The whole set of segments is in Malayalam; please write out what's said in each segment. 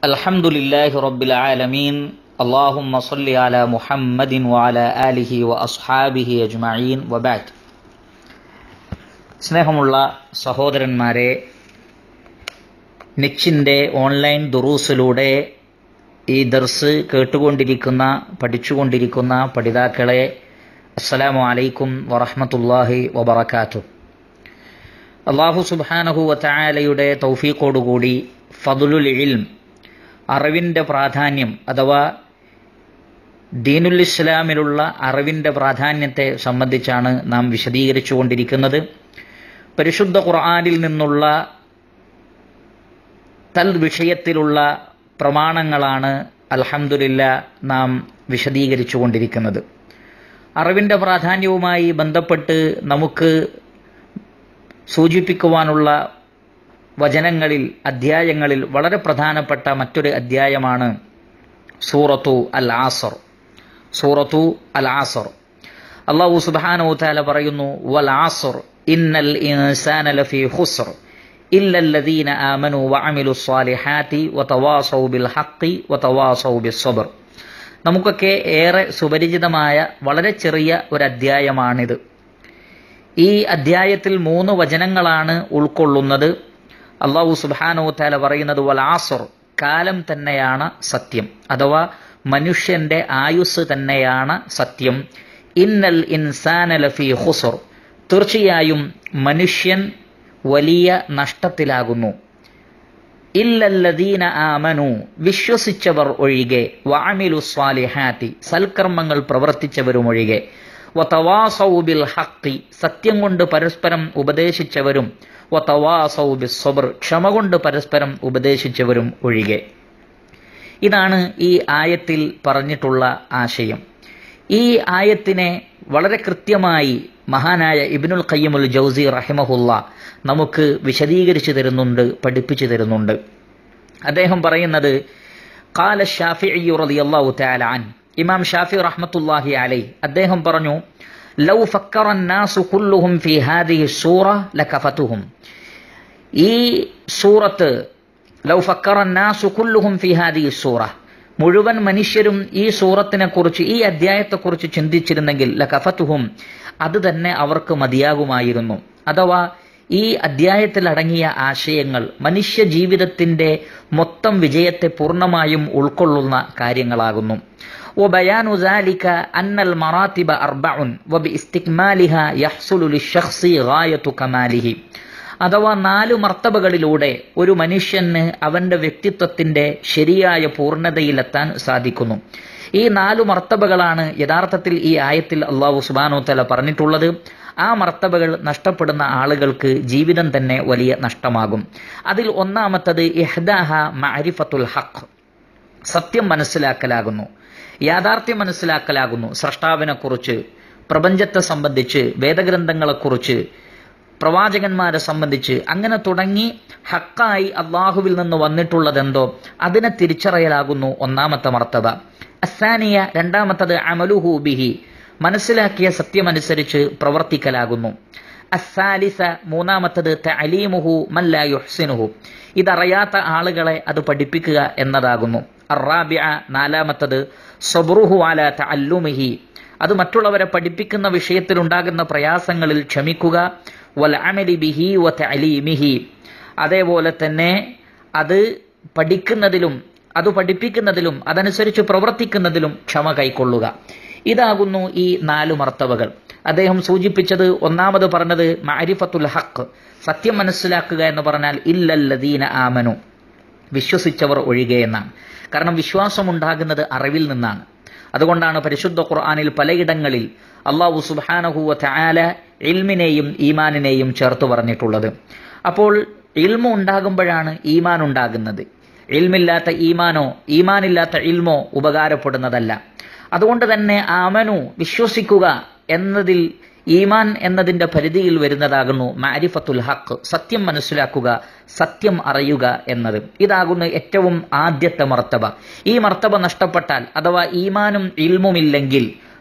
الحمد لله رب العالمين اللهم صل على محمد وعلى آله وأصحابه أجمعين وبعد സ്നേഹമുള്ള സഹോദരന്മാരെ നിച്ചിൻ്റെ ഓൺലൈൻ ദുറൂസിലൂടെ ഈ ദർസ് കേട്ടുകൊണ്ടിരിക്കുന്ന പഠിച്ചുകൊണ്ടിരിക്കുന്ന പഠിതാക്കളെ അസ്സലാമു അലൈക്കും വറഹ്മത്തുള്ളാഹി വബറകാതുഹു അള്ളാഹു സുബ്ഹാനഹു വതആലയുടെ തൗഫീഖോടുകൂടി ഫضലുൽ ഇൽം അറിവിൻ്റെ പ്രാധാന്യം അഥവാ ദീനുൽ ഇസ്ലാമിലുള്ള അറിവിൻ്റെ പ്രാധാന്യത്തെ സംബന്ധിച്ചാണ് നാം വിശദീകരിച്ചു കൊണ്ടിരിക്കുന്നത് പരിശുദ്ധ ഖുർആനിൽ നിന്നുള്ള തൽ വിഷയത്തിലുള്ള പ്രമാണങ്ങളാണ് അൽഹംദുലില്ല നാം വിശദീകരിച്ചു കൊണ്ടിരിക്കുന്നത് അറിവിൻ്റെ പ്രാധാന്യവുമായി ബന്ധപ്പെട്ട് നമുക്ക് സൂചിപ്പിക്കുവാനുള്ള വചനങ്ങളിൽ അധ്യായങ്ങളിൽ വളരെ പ്രധാനപ്പെട്ട മറ്റൊരു അധ്യായമാണ് സൂറത്തു അൽ ആസർ സൂറത്തു അൽ ആസർ അള്ളാഹു സുബ്ഹാനഹു തആല പറയുന്നു വൽ ആസർ ഇന്നൽ ഇൻസാന ലഫീ ഖുസ്ർ ഇല്ല الذين آمنوا وعملوا الصالحات وتواصوا بالحق وتواصوا بالصبر നമുക്കൊക്കെ ഏറെ സുപരിചിതമായ വളരെ ചെറിയ ഒരു അധ്യായമാണിത് ഈ അധ്യായത്തിൽ മൂന്ന് വചനങ്ങളാണ് ഉൾക്കൊള്ളുന്നത് അള്ളാഹു സുബാനോ താല പറയുന്നത് വലാസുർ കാലം തന്നെയാണ് സത്യം അഥവാ മനുഷ്യന്റെ ആയുസ് തന്നെയാണ് സത്യം ഇന്നൽ ഇൻസാന ലഫി ഹുസുർ തീർച്ചയായും മനുഷ്യൻ വലിയ നഷ്ടത്തിലാകുന്നു ഇല്ലല്ലദീന ആമനു വിശ്വസിച്ചവർ ഒഴികെ വാമിലു സ്വാലിഹാത്തി സൽക്കർമ്മങ്ങൾ പ്രവർത്തിച്ചവരും ഒഴികെ വതവാസൗബിൽ ഹക്കി സത്യം കൊണ്ട് പരസ്പരം ഉപദേശിച്ചവരും വതവാസൗബിൽ സബർ ക്ഷമ കൊണ്ട് പരസ്പരം ഉപദേശിച്ചവരും ഒഴികെ ഇതാണ് ഈ ആയത്തിൽ പറഞ്ഞിട്ടുള്ള ആശയം ഈ ആയത്തിനെ വളരെ കൃത്യമായി മഹാനായ ഇബിനുൽ ഖയ്യമുൽ ജൗസി റഹിമഹുല്ല നമുക്ക് വിശദീകരിച്ചു തരുന്നുണ്ട് പഠിപ്പിച്ചു തരുന്നുണ്ട് അദ്ദേഹം പറയുന്നത് കാല ഷാഫി റളിയല്ലാഹു തആല അൻ ഇമാം ഷാഫി റഹ്മത്തുല്ലാഹി അലൈ അദ്ദേഹം പറഞ്ഞു ലൗ ഫക്കറ നാസു കുല്ലുഹും ഫി ഹാദിഹി സൂറ ലകഫതുഹും ഈ സൂറത്ത് ലൗ ഫക്കറ നാസു കുല്ലുഹും ഫി ഹാദിഹി സൂറ മുഴുവൻ മനുഷ്യരും ഈ സൂറത്തിനെ കുറിച്ച് ഈ അധ്യായത്തെക്കുറിച്ച് ചിന്തിച്ചിരുന്നെങ്കിൽ ലകഫത്തുഹും അത് തന്നെ അവർക്ക് മതിയാകുമായിരുന്നു അഥവാ ഈ അധ്യായത്തിൽ അടങ്ങിയ ആശയങ്ങൾ മനുഷ്യ ജീവിതത്തിന്റെ മൊത്തം വിജയത്തെ പൂർണ്ണമായും ഉൾക്കൊള്ളുന്ന കാര്യങ്ങളാകുന്നു وبيان ذلك أن المراتب أربع وباستكمالها يحصل للشخص غاية كماله അഥവാ നാല് മർത്തബകളിലൂടെ ഒരു മനുഷ്യന് അവന്റെ വ്യക്തിത്വത്തിന്റെ ശരിയായ പൂർണ്ണതയിലെത്താൻ സാധിക്കുന്നു ഈ നാലു മർത്തബകളാണ് യഥാർത്ഥത്തിൽ ഈ ആയത്തിൽ അള്ളാഹു സുബാനോ തല പറഞ്ഞിട്ടുള്ളത് ആ മർത്തബകൾ നഷ്ടപ്പെടുന്ന ആളുകൾക്ക് ജീവിതം തന്നെ വലിയ നഷ്ടമാകും അതിൽ ഒന്നാമത്തത് ഇഹ്ദാഹ മഅരിഫത്തുൽ ഹഖ് സത്യം മനസ്സിലാക്കലാകുന്നു യാഥാർത്ഥ്യം മനസ്സിലാക്കലാകുന്നു സൃഷ്ടാവിനെക്കുറിച്ച് പ്രപഞ്ചത്തെ സംബന്ധിച്ച് വേദഗ്രന്ഥങ്ങളെക്കുറിച്ച് പ്രവാചകന്മാരെ സംബന്ധിച്ച് അങ്ങനെ തുടങ്ങി ഹക്കായി അള്ളാഹുവിൽ നിന്ന് വന്നിട്ടുള്ളതെന്തോ അതിനെ തിരിച്ചറിയലാകുന്നു ഒന്നാമത്തെ മർത്തബ അസാനിയ രണ്ടാമത്തത് അമലുഹു ബിഹി മനസ്സിലാക്കിയ സത്യമനുസരിച്ച് പ്രവർത്തിക്കലാകുന്നു അസാലിസ മൂന്നാമത്തത് തലീമുഹു മല്ല യുഹ്സിനുഹു ഇതറിയാത്ത ആളുകളെ അത് പഠിപ്പിക്കുക എന്നതാകുന്നു അറാബിയ നാലാമത്തത് സബ്രുഹു അല തഅല്ലുമിഹി അത് മറ്റുള്ളവരെ പഠിപ്പിക്കുന്ന വിഷയത്തിലുണ്ടാകുന്ന പ്രയാസങ്ങളിൽ ക്ഷമിക്കുക വൽ അമലി ബിഹി വ തഅലീമിഹി അതേപോലെ തന്നെ അത് പഠിക്കുന്നതിലും അത് പഠിപ്പിക്കുന്നതിലും അതനുസരിച്ച് പ്രവർത്തിക്കുന്നതിലും ക്ഷമ കൈക്കൊള്ളുക ഇതാകുന്നു ഈ നാല് മർത്തവകൾ അദ്ദേഹം സൂചിപ്പിച്ചത് ഒന്നാമത് പറഞ്ഞത് മാരിഫത്തുൽ ഹക്ക് സത്യം മനസ്സിലാക്കുക എന്ന് പറഞ്ഞാൽ ഇല്ലല്ലദീന ആമനു വിശ്വസിച്ചവർ ഒഴികെ എന്നാണ് കാരണം വിശ്വാസം ഉണ്ടാകുന്നത് അറിവിൽ നിന്നാണ് അതുകൊണ്ടാണ് പരിശുദ്ധ ഖുർആാനിൽ പലയിടങ്ങളിൽ അള്ളാഹു സുബാനഹുവ ചായാല ഇൽമിനെയും ഈമാനിനെയും ചേർത്ത് പറഞ്ഞിട്ടുള്ളത് അപ്പോൾ ഇൽമു ഉണ്ടാകുമ്പോഴാണ് ഈമാൻ ഉണ്ടാകുന്നത് ഇൽമില്ലാത്ത ഈമാനോ ഈമാനില്ലാത്ത ഇൽമോ ഉപകാരപ്പെടുന്നതല്ല അതുകൊണ്ട് തന്നെ ആമനു വിശ്വസിക്കുക എന്നതിൽ ഈമാൻ എന്നതിന്റെ പരിധിയിൽ വരുന്നതാകുന്നു മാരിഫത്തുൽ ഹക്ക് സത്യം മനസ്സിലാക്കുക സത്യം അറിയുക എന്നത് ഇതാകുന്നു ഏറ്റവും ആദ്യത്തെ മർത്തബ ഈ മർത്തബ നഷ്ടപ്പെട്ടാൽ അഥവാ ഈമാനും ഇൽമുമില്ലെങ്കിൽ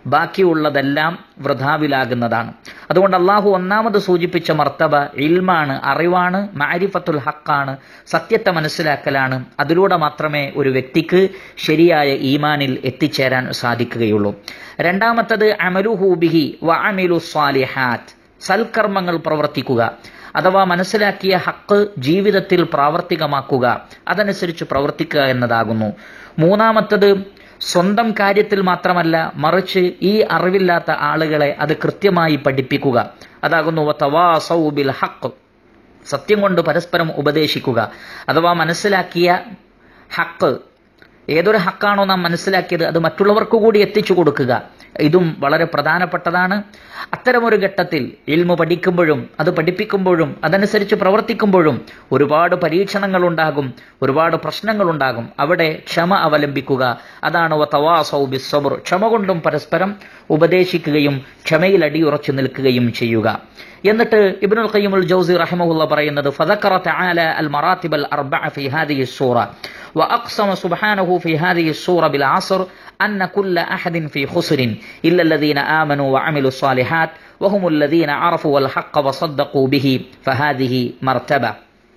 ബാക്കിയുള്ളതെല്ലാം വൃഥാവിലാകുന്നതാണ് അതുകൊണ്ട് അള്ളാഹു ഒന്നാമത് സൂചിപ്പിച്ച മർത്തബ ഇൽമാണ് അറിവാണ് മാരിഫത്തുൽ ഹക്കാണ് സത്യത്തെ മനസ്സിലാക്കലാണ് അതിലൂടെ മാത്രമേ ഒരു വ്യക്തിക്ക് ശരിയായ ഈമാനിൽ എത്തിച്ചേരാൻ സാധിക്കുകയുള്ളൂ രണ്ടാമത്തത് അമലുഹൂബിഹി വ അമിലു സ്വാലിഹാത്ത് സൽക്കർമ്മങ്ങൾ പ്രവർത്തിക്കുക അഥവാ മനസ്സിലാക്കിയ ഹക്ക് ജീവിതത്തിൽ പ്രാവർത്തികമാക്കുക അതനുസരിച്ച് പ്രവർത്തിക്കുക എന്നതാകുന്നു മൂന്നാമത്തത് സ്വന്തം കാര്യത്തിൽ മാത്രമല്ല മറിച്ച് ഈ അറിവില്ലാത്ത ആളുകളെ അത് കൃത്യമായി പഠിപ്പിക്കുക അതാകുന്നു തവാസൗ ബിൽ ഹക്ക് സത്യം കൊണ്ട് പരസ്പരം ഉപദേശിക്കുക അഥവാ മനസ്സിലാക്കിയ ഹക്ക് ഏതൊരു ഹക്കാണോ നാം മനസ്സിലാക്കിയത് അത് മറ്റുള്ളവർക്ക് കൂടി എത്തിച്ചു കൊടുക്കുക ഇതും വളരെ പ്രധാനപ്പെട്ടതാണ് അത്തരമൊരു ഘട്ടത്തിൽ ഇൽമു പഠിക്കുമ്പോഴും അത് പഠിപ്പിക്കുമ്പോഴും അതനുസരിച്ച് പ്രവർത്തിക്കുമ്പോഴും ഒരുപാട് പരീക്ഷണങ്ങൾ ഉണ്ടാകും ഒരുപാട് പ്രശ്നങ്ങൾ ഉണ്ടാകും അവിടെ ക്ഷമ അവലംബിക്കുക അതാണ് തവാസൗബിസ്വബർ ക്ഷമ കൊണ്ടും പരസ്പരം ഉപദേശിക്കുകയും ക്ഷമയിൽ അടിയുറച്ചു നിൽക്കുകയും ചെയ്യുക എന്നിട്ട് ഇബ്നുൽ ഖയ്യിമുൽ ജൗസി റഹിമഹുല്ല പറയുന്നത് ഫദക്കറ തആല അൽ മറാത്തിബൽ അർബഅ ഫി ഹാദിഹി സൂറ وأقسم سبحانه في هذه السورة بالعصر أن كل أحد في خسر إلا الذين آمنوا وعملوا الصالحات وهم الذين عرفوا الحق وصدقوا به فهذه مرتبة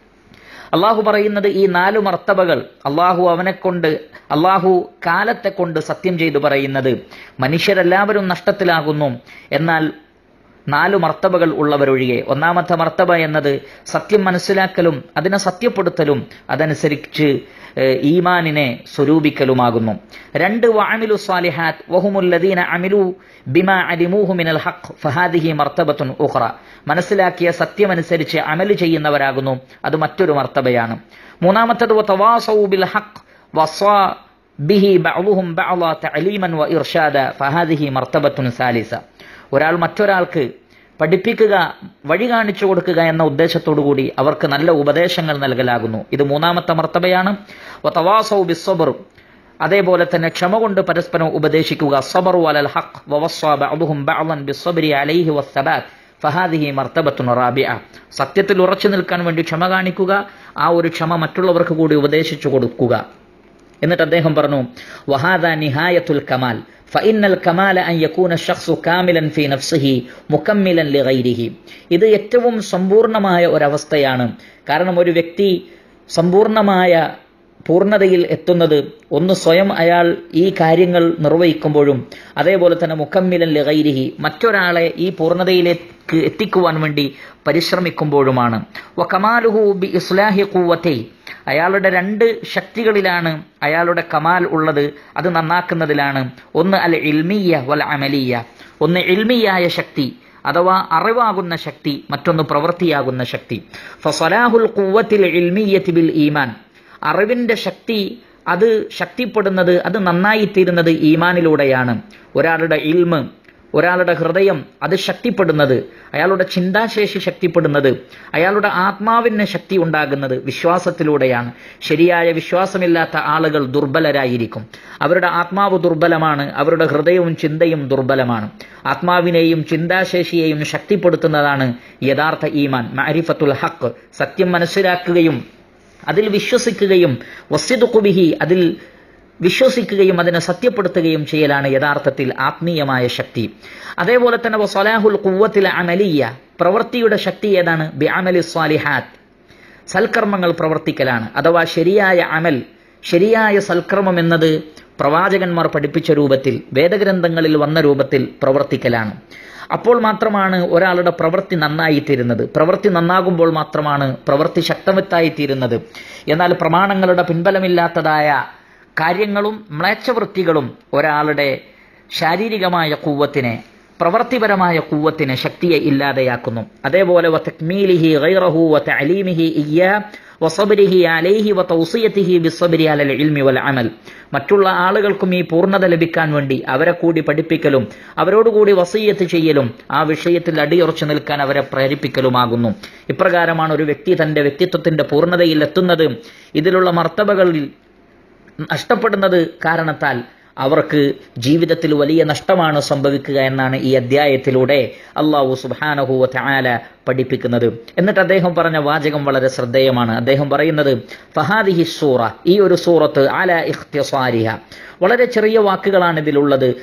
അള്ളാഹു പറയുന്നത് ഈ നാല് മർത്തബകൾ അള്ളാഹു അവനെ കൊണ്ട് അള്ളാഹു കാലത്തെ കൊണ്ട് സത്യം ചെയ്തു പറയുന്നത് മനുഷ്യരെല്ലാവരും നഷ്ടത്തിലാകുന്നു എന്നാൽ നാല് മർത്തബകൾ ഉള്ളവരൊഴികെ ഒന്നാമത്തെ മർത്തബ എന്നത് സത്യം മനസ്സിലാക്കലും അതിനെ സത്യപ്പെടുത്തലും അതനുസരിച്ച് ഈമാനിനെ സ്വരൂപിക്കലുമാകുന്നു രണ്ട് വഅമിലു സാലിഹാത്ത് വഹുമുല്ലദീന അമിലു ബിമ അലിമൂഹു മിനൽ ഹഖ് ഫഹാദിഹി മർത്തബത്തുൻ ഉഖ്റ മനസ്സിലാക്കിയ സത്യമനുസരിച്ച് അമല് ചെയ്യുന്നവരാകുന്നു അത് മറ്റൊരു മർത്തബയാണ് മൂന്നാമത്തത് തവാസൗ ബിൽ ഹഖ് വസ്വാ ബിഹി ബഅളുഹും ബഅള തഅലീമൻ വ ഇർഷാദ ഫഹാദിഹി മർത്തബത്തുൻ സാലിസ ഒരാൾ മറ്റൊരാൾക്ക് പഠിപ്പിക്കുക വഴി കാണിച്ചു കൊടുക്കുക എന്ന ഉദ്ദേശത്തോടു കൂടി അവർക്ക് നല്ല ഉപദേശങ്ങൾ നൽകലാകുന്നു ഇത് മൂന്നാമത്തെ മർത്തബയാണ് തവാസൗ ബിസ്വബർ അതേപോലെ തന്നെ ക്ഷമ കൊണ്ട് പരസ്പരം ഉപദേശിക്കുക സബറു അലൽ ഹഖ് വവസ്വാ ബഅദുഹും ബഅദൻ ബിസ്സബ്രി അലൈഹി വസ്സബാത്ത് ഫഹാദിഹി മർത്തബത്തുൻ റാബിഅ സത്യത്തിൽ ഉറച്ചു നിൽക്കാൻ വേണ്ടി ക്ഷമ കാണിക്കുക ആ ഒരു ക്ഷമ മറ്റുള്ളവർക്ക് കൂടി ഉപദേശിച്ചു കൊടുക്കുക എന്നിട്ട് അദ്ദേഹം പറഞ്ഞു വഹാദ നിഹായത്തുൽ കമാൽ فإن الكمال أن يكون الشخص كاملا في نفسه مكملا لغيره ഇത് ഏറ്റവും സമ്പൂർണമായ ഒരവസ്ഥയാണ് കാരണം ഒരു വ്യക്തി സമ്പൂർണമായ പൂർണ്ണതയിൽ എത്തുന്നത് ഒന്ന് സ്വയം അയാൾ ഈ കാര്യങ്ങൾ നിർവഹിക്കുമ്പോഴും അതേപോലെ തന്നെ മുക്കമ്മിലൻ ലഗൈരിഹി മറ്റൊരാളെ ഈ പൂർണ്ണതയിലേക്ക് എത്തിക്കുവാൻ വേണ്ടി പരിശ്രമിക്കുമ്പോഴുമാണ് വ കമാലുഹു ബി ഇസ്ലാഹി കൂവത്തെ അയാളുടെ രണ്ട് ശക്തികളിലാണ് അയാളുടെ കമാൽ ഉള്ളത് അത് നന്നാക്കുന്നതിലാണ് ഒന്ന് അൽ ഇൽമിയ വൽ അമലിയ ഒന്ന് ഇൽമിയായ ശക്തി അഥവാ അറിവാകുന്ന ശക്തി മറ്റൊന്ന് പ്രവൃത്തിയാകുന്ന ശക്തി ഫസലാഹുൽ കൂവത്തിൽ ഇൽമിയത്തി ബിൽ ഈമാൻ അറിവിന്റെ ശക്തി അത് ശക്തിപ്പെടുന്നത് അത് നന്നായിത്തീരുന്നത് ഈമാനിലൂടെയാണ് ഒരാളുടെ ഇൽമ് ഒരാളുടെ ഹൃദയം അത് ശക്തിപ്പെടുന്നത് അയാളുടെ ചിന്താശേഷി ശക്തിപ്പെടുന്നത് അയാളുടെ ആത്മാവിന് ശക്തി ഉണ്ടാകുന്നത് വിശ്വാസത്തിലൂടെയാണ് ശരിയായ വിശ്വാസമില്ലാത്ത ആളുകൾ ദുർബലരായിരിക്കും അവരുടെ ആത്മാവ് ദുർബലമാണ് അവരുടെ ഹൃദയവും ചിന്തയും ദുർബലമാണ് ആത്മാവിനെയും ചിന്താശേഷിയെയും ശക്തിപ്പെടുത്തുന്നതാണ് യഥാർത്ഥ ഈമാൻ മാരിഫത്തുൽ ഹക്ക് സത്യം മനസ്സിലാക്കുകയും അതിൽ വിശ്വസിക്കുകയും വസ്തുക്കുബിഹി അതിൽ വിശ്വസിക്കുകയും അതിനെ സത്യപ്പെടുത്തുകയും ചെയ്യലാണ് യഥാർത്ഥത്തിൽ ആത്മീയമായ ശക്തി അതേപോലെ തന്നെ സലാഹുൽ കുവത്തിലെ അമലിയ പ്രവൃത്തിയുടെ ശക്തി ഏതാണ് ബി അമലി സ്വാലിഹാത്ത് സൽക്കർമ്മങ്ങൾ പ്രവർത്തിക്കലാണ് അഥവാ ശരിയായ അമൽ ശരിയായ സൽക്കർമ്മം എന്നത് പ്രവാചകന്മാർ പഠിപ്പിച്ച രൂപത്തിൽ വേദഗ്രന്ഥങ്ങളിൽ വന്ന രൂപത്തിൽ പ്രവർത്തിക്കലാണ് അപ്പോൾ മാത്രമാണ് ഒരാളുടെ പ്രവൃത്തി നന്നായിത്തീരുന്നത് പ്രവൃത്തി നന്നാകുമ്പോൾ മാത്രമാണ് പ്രവൃത്തി ശക്തമെത്തായിത്തീരുന്നത് എന്നാൽ പ്രമാണങ്ങളുടെ പിൻബലമില്ലാത്തതായ കാര്യങ്ങളും മ്ലേച്ഛവൃത്തികളും ഒരാളുടെ ശാരീരികമായ കൂവത്തിനെ പ്രവൃത്തിപരമായ കൂവത്തിന് ശക്തിയെ ഇല്ലാതെയാക്കുന്നു അതേപോലെ വതക്മീലിഹി ഗൈറഹു വതഅലീമിഹി ഇയ്യാ വസബരിഹി അലൈഹി വതൗസിയത്തിഹി ബിസ്സബരി അലൽ ഇൽമി വൽ അമൽ മറ്റുള്ള ആളുകൾക്കും ഈ പൂർണ്ണത ലഭിക്കാൻ വേണ്ടി അവരെ കൂടി പഠിപ്പിക്കലും അവരോടുകൂടി വസീയത്ത് ചെയ്യലും ആ വിഷയത്തിൽ അടിയുറച്ചു നിൽക്കാൻ അവരെ പ്രേരിപ്പിക്കലുമാകുന്നു ഇപ്രകാരമാണ് ഒരു വ്യക്തി തന്റെ വ്യക്തിത്വത്തിന്റെ പൂർണ്ണതയിൽ എത്തുന്നത് ഇതിലുള്ള മർത്തബകളിൽ നഷ്ടപ്പെടുന്നത് കാരണത്താൽ അവർക്ക് ജീവിതത്തിൽ വലിയ നഷ്ടമാണ് സംഭവിക്കുക എന്നാണ് ഈ അധ്യായത്തിലൂടെ അള്ളാഹു സുബാനഹുവ ആല പഠിപ്പിക്കുന്നത് എന്നിട്ട് അദ്ദേഹം പറഞ്ഞ വാചകം വളരെ ശ്രദ്ധേയമാണ് അദ്ദേഹം പറയുന്നത് ഫഹാദിഹി സൂറ ഈ ഒരു സൂറത്ത് ആല ഇഖ്തിസാരിഹ വളരെ ചെറിയ വാക്കുകളാണ് ഇതിലുള്ളത്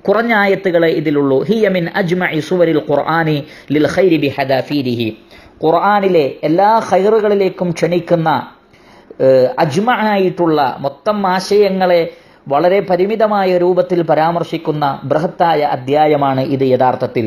കുറഞ്ഞ ആയത്തുകളെ ഇതിലുള്ളൂ ഹിയമിൻ അജ്മഇ സുവരിൽ ഖുർആനി ലിൽ ഖൈരി ബിഹദാഫീരിഹി ഖുർആനിലെ എല്ലാ ഖൈറുകളിലേക്കും ക്ഷണിക്കുന്ന ഏഹ്, അജ്മആയിട്ടുള്ള മൊത്തം ആശയങ്ങളെ വളരെ പരിമിതമായ രൂപത്തിൽ പരാമർശിക്കുന്ന ബൃഹത്തായ അധ്യായമാണ് ഇത് യഥാർത്ഥത്തിൽ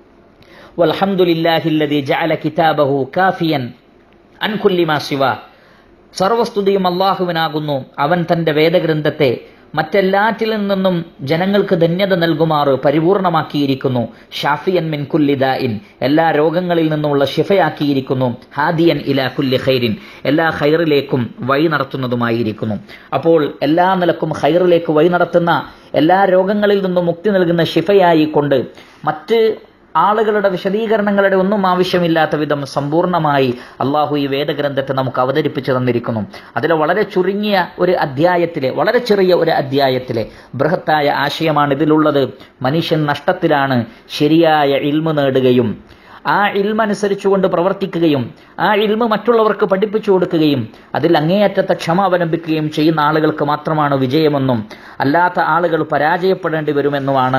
വൽഹംദുലില്ലാഹില്ലദി ജഅല കിതാബഹു കാഫിയൻ അൻ കുല്ലി മാ സിവാ സർവസ്തുതിയും അള്ളാഹുവിനാകുന്നു അവൻ തന്റെ വേദഗ്രന്ഥത്തെ മറ്റെല്ലാറ്റിൽ നിന്നും ജനങ്ങൾക്ക് ധന്യത നൽകുമാറ് പരിപൂർണമാക്കിയിരിക്കുന്നു ഷാഫിയൻ മിൻ കുല്ലി ദാഇൻ എല്ലാ രോഗങ്ങളിൽ നിന്നുമുള്ള ഷിഫയാക്കിയിരിക്കുന്നു ഹാദിയൻ ഇല കുല്ലി ഖൈരിൻ എല്ലാ ഖൈറിലേക്കും വഴി നടത്തുന്നതുമായിരിക്കുന്നു അപ്പോൾ എല്ലാ നിലക്കും ഖൈറിലേക്ക് വഴി നടത്തുന്ന എല്ലാ രോഗങ്ങളിൽ നിന്നും മുക്തി നൽകുന്ന ഷിഫയായിക്കൊണ്ട് മറ്റ് ആളുകളുടെ വിശദീകരണങ്ങളുടെ ഒന്നും ആവശ്യമില്ലാത്ത വിധം സമ്പൂർണ്ണമായി അള്ളാഹു ഈ വേദഗ്രന്ഥത്തെ നമുക്ക് അവതരിപ്പിച്ചു തന്നിരിക്കുന്നു അതിലെ വളരെ ചുരുങ്ങിയ ഒരു അധ്യായത്തിലെ വളരെ ചെറിയ ഒരു അധ്യായത്തിലെ ബൃഹത്തായ ആശയമാണ് ഇതിലുള്ളത് മനുഷ്യൻ നഷ്ടത്തിലാണ് ശരിയായ ഇൽമ നേടുകയും ആ ഇൽമ അനുസരിച്ചുകൊണ്ട് പ്രവർത്തിക്കുകയും ആ ഇൽമ മറ്റുള്ളവർക്ക് പഠിപ്പിച്ചു കൊടുക്കുകയും അതിൽ അങ്ങേയറ്റത്തെ ക്ഷമ അവലംബിക്കുകയും ചെയ്യുന്ന ആളുകൾക്ക് മാത്രമാണ് വിജയമെന്നും അല്ലാത്ത ആളുകൾ പരാജയപ്പെടേണ്ടി വരുമെന്നുമാണ്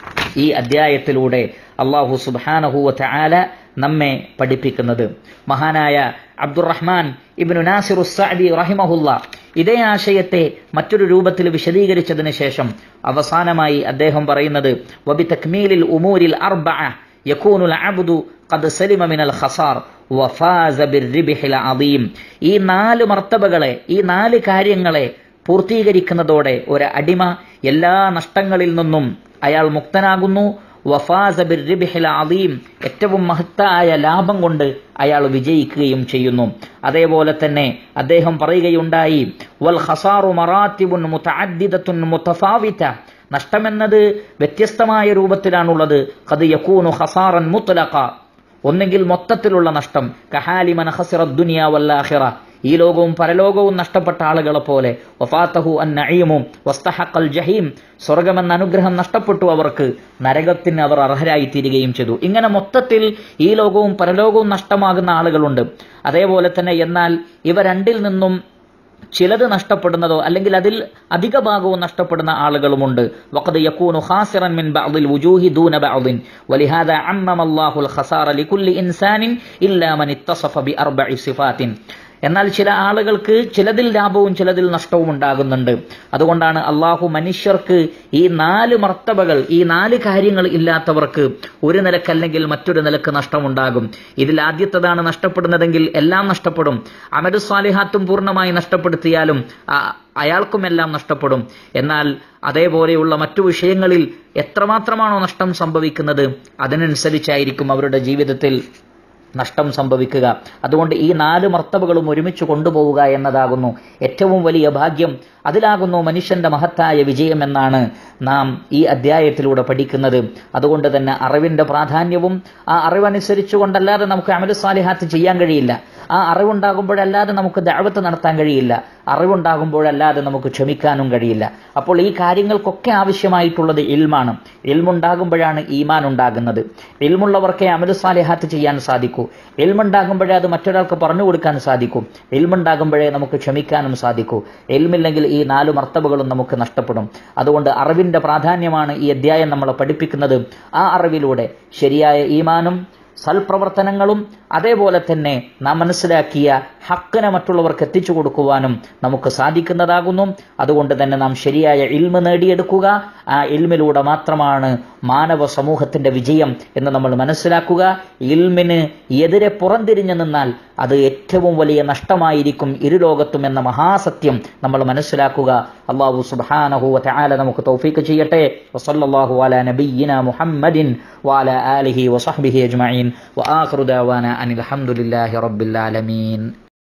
ഈ അധ്യായത്തിലൂടെ അള്ളാഹു സുബാനഹുവ ആല നമ്മെ പഠിപ്പിക്കുന്നത് മഹാനായ അബ്ദുറഹ്മാൻ ഇബ്നു നാസിറു സഅദി റഹിമഹുല്ല ഇതേ ആശയത്തെ മറ്റൊരു രൂപത്തിൽ വിശദീകരിച്ചതിന് ശേഷം അവസാനമായി അദ്ദേഹം പറയുന്നത് വബി തക്മീലിൽ ഉമൂരിൽ അർബഅ യകൂനുൽ അബ്ദു ഖദ് സലിമ മിനൽ ഖസാർ വഫാസ ബിർരിബ്ഹിൽ അദീം ഈ നാല് മർത്തബകളെ ഈ നാല് കാര്യങ്ങളെ പൂർത്തീകരിക്കുന്നതോടെ ഒരു അടിമ എല്ലാ നഷ്ടങ്ങളിൽ നിന്നും അയാൾ മുക്തനാകുന്നു വഫാസ ബിർരിബ്ഹിൽ അദീം ഏറ്റവും മഹത്തായ ലാഭം കൊണ്ട് അയാൾ വിജയിക്കുകയും ചെയ്യുന്നു അതേപോലെ തന്നെ അദ്ദേഹം പറയുകയുണ്ടായി വൽ ഖസാറു മറാത്തിബുൻ മുതഅദ്ദിദത്തുൻ മുതഫാവിത നഷ്ടമെന്നത് വ്യത്യസ്തമായ രൂപത്തിലാണുള്ളത് ഖദ് യകൂനു ഖസാറൻ മുത്ലഖ ഒന്നെങ്കിൽ മൊത്തത്തിലുള്ള നഷ്ടം കഹാലിമൻ ഖസിറ ദുനിയ വല്ലാഖിറ ഈ ലോകവും പരലോകവും നഷ്ടപ്പെട്ട ആളുകളെ പോലെ വഫാത്തഹു അൻ നഈമും വസ്തഹഖൽ ജഹീം സ്വർഗമെന്ന അനുഗ്രഹം നഷ്ടപ്പെട്ടു അവർക്ക് നരകത്തിന് അവർ അർഹരായി തീരുകയും ചെയ്തു ഇങ്ങനെ മൊത്തത്തിൽ ഈ ലോകവും പരലോകവും നഷ്ടമാകുന്ന ആളുകളുണ്ട് അതേപോലെ തന്നെ എന്നാൽ ഇവ രണ്ടിൽ നിന്നും ചിലത് നഷ്ടപ്പെടുന്നതോ അല്ലെങ്കിൽ അതിൽ അധിക ഭാഗവും നഷ്ടപ്പെടുന്ന ആളുകളുമുണ്ട് വഖദ് യകൂനു ഖാസിറൻ മിൻ ബഅദിൽ വുജൂഹി ദൂന ബഅദിൻ വലിഹാദ അമ്മമ അല്ലാഹുൽ ഖസാറ ലികുല്ലി ഇൻസാനിൻ ഇല്ലാ മൻ ഇത്തസഫ ബി അർബഇ സിഫാത്തിൻ എന്നാൽ ചില ആളുകൾക്ക് ചിലതിൽ ലാഭവും ചിലതിൽ നഷ്ടവും ഉണ്ടാകുന്നുണ്ട് അതുകൊണ്ടാണ് അള്ളാഹു മനുഷ്യർക്ക് ഈ നാല് മർത്തബകൾ ഈ നാല് കാര്യങ്ങൾ ഇല്ലാത്തവർക്ക് ഒരു നിലക്കല്ലെങ്കിൽ മറ്റൊരു നിലക്ക് നഷ്ടമുണ്ടാകും ഇതിൽ ആദ്യത്തതാണ് നഷ്ടപ്പെടുന്നതെങ്കിൽ എല്ലാം നഷ്ടപ്പെടും അമരു സ്വാലിഹാത്തും പൂർണ്ണമായി നഷ്ടപ്പെടുത്തിയാലും ആ- അയാൾക്കും എല്ലാം നഷ്ടപ്പെടും എന്നാൽ അതേപോലെയുള്ള മറ്റു വിഷയങ്ങളിൽ എത്രമാത്രമാണോ നഷ്ടം സംഭവിക്കുന്നത് അതിനനുസരിച്ചായിരിക്കും അവരുടെ ജീവിതത്തിൽ നഷ്ടം സംഭവിക്കുക അതുകൊണ്ട് ഈ നാല് മർത്തബകളും ഒരുമിച്ച് കൊണ്ടുപോവുക എന്നതാകുന്നു ഏറ്റവും വലിയ ഭാഗ്യം അതിലാകുന്നു മനുഷ്യന്റെ മഹത്തായ വിജയമെന്നാണ് നാം ഈ അധ്യായത്തിലൂടെ പഠിക്കുന്നത് അതുകൊണ്ട് തന്നെ അറിവിന്റെ പ്രാധാന്യവും ആ അറിവനുസരിച്ചു കൊണ്ടല്ലാതെ നമുക്ക് അമലു സാലിഹാത്ത് ചെയ്യാൻ കഴിയില്ല ആ അറിവുണ്ടാകുമ്പോഴല്ലാതെ നമുക്ക് ദഅവത്ത് നടത്താൻ കഴിയില്ല അറിവുണ്ടാകുമ്പോഴല്ലാതെ നമുക്ക് ക്ഷമിക്കാനും കഴിയില്ല അപ്പോൾ ഈ കാര്യങ്ങൾക്കൊക്കെ ആവശ്യമായിട്ടുള്ളത് ഇൽമാണ് ഇൽമുണ്ടാകുമ്പോഴാണ് ഈമാൻ ഉണ്ടാകുന്നത് ഇൽമുള്ളവർക്കേ അമലു സാലിഹാത്ത് ചെയ്യാൻ സാധിക്കൂ ഇൽമുണ്ടാകുമ്പോഴേ അത് മറ്റൊരാൾക്ക് പറഞ്ഞു കൊടുക്കാൻ സാധിക്കും ഇൽമുണ്ടാകുമ്പോഴേ നമുക്ക് ക്ഷമിക്കാനും സാധിക്കൂ ഇൽമില്ലെങ്കിൽ ഈ നാല് മർത്തബകളും നമുക്ക് നഷ്ടപ്പെടും അതുകൊണ്ട് അറിവിന്റെ പ്രാധാന്യമാണ് ഈ അധ്യായം നമ്മളെ പഠിപ്പിക്കുന്നത് ആ അറിവിലൂടെ ശരിയായ ഈമാനും സൽപ്രവർത്തനങ്ങളും അതേപോലെ തന്നെ നാം മനസ്സിലാക്കിയ ഹക്കിനെ മറ്റുള്ളവർക്ക് എത്തിച്ചു കൊടുക്കുവാനും നമുക്ക് സാധിക്കുന്നതാകുന്നു അതുകൊണ്ട് തന്നെ നാം ശരിയായ ഇൽമ നേടിയെടുക്കുക ആ ഇൽമിലൂടെ മാത്രമാണ് മാനവ സമൂഹത്തിന്റെ വിജയം എന്ന് നമ്മൾ മനസ്സിലാക്കുക ഇൽമിന് എതിരെ പുറംതിരിഞ്ഞു നിന്നാൽ അത് ഏറ്റവും വലിയ നഷ്ടമായിരിക്കും ഇരുലോകത്തും എന്ന മഹാസത്യം നമ്മൾ മനസ്സിലാക്കുക അള്ളാഹു സുബ്ഹാനഹു വതആല നമുക്ക് തൗഫീക്ക് ചെയ്യട്ടെ വസല്ലല്ലാഹു അലാ നബിയ്യിന മുഹമ്മദിൻ വഅലാ ആലിഹി വസഹ്ബിഹി അജ്മഈൻ വആഖിറു ദഅവാന അനിൽ ഹംദുലില്ലാഹി റബ്ബിൽ ആലമീൻ